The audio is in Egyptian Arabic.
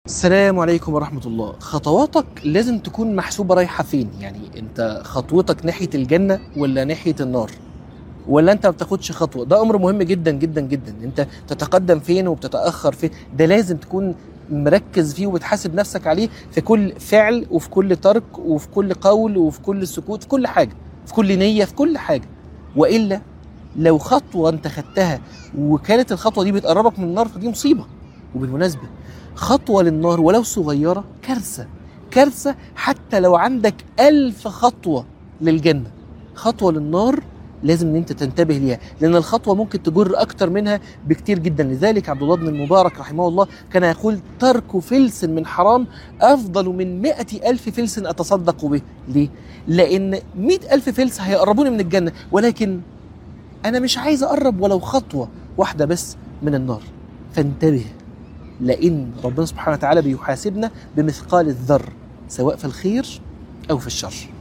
السلام عليكم ورحمة الله خطواتك لازم تكون محسوبة رايحة فين يعني انت خطوتك ناحية الجنة ولا ناحية النار ولا انت ما بتاخدش خطوة ده امر مهم جدا جدا جدا انت تتقدم فين وبتتأخر فين ده لازم تكون مركز فيه وبتحاسب نفسك عليه في كل فعل وفي كل ترك وفي كل قول وفي كل سكوت في كل حاجة في كل نية في كل حاجة وإلا لو خطوة انت خدتها وكانت الخطوة دي بتقربك من النار فدي مصيبة وبالمناسبة خطوة للنار ولو صغيرة كارثة كارثة حتى لو عندك ألف خطوة للجنة خطوة للنار لازم ان انت تنتبه ليها لان الخطوه ممكن تجر اكتر منها بكتير جدا لذلك عبد الله بن المبارك رحمه الله كان يقول ترك فلس من حرام افضل من مئة الف فلس اتصدق به ليه لان مئة الف فلس هيقربوني من الجنه ولكن انا مش عايز اقرب ولو خطوه واحده بس من النار فانتبه لان ربنا سبحانه وتعالى بيحاسبنا بمثقال الذر سواء في الخير او في الشر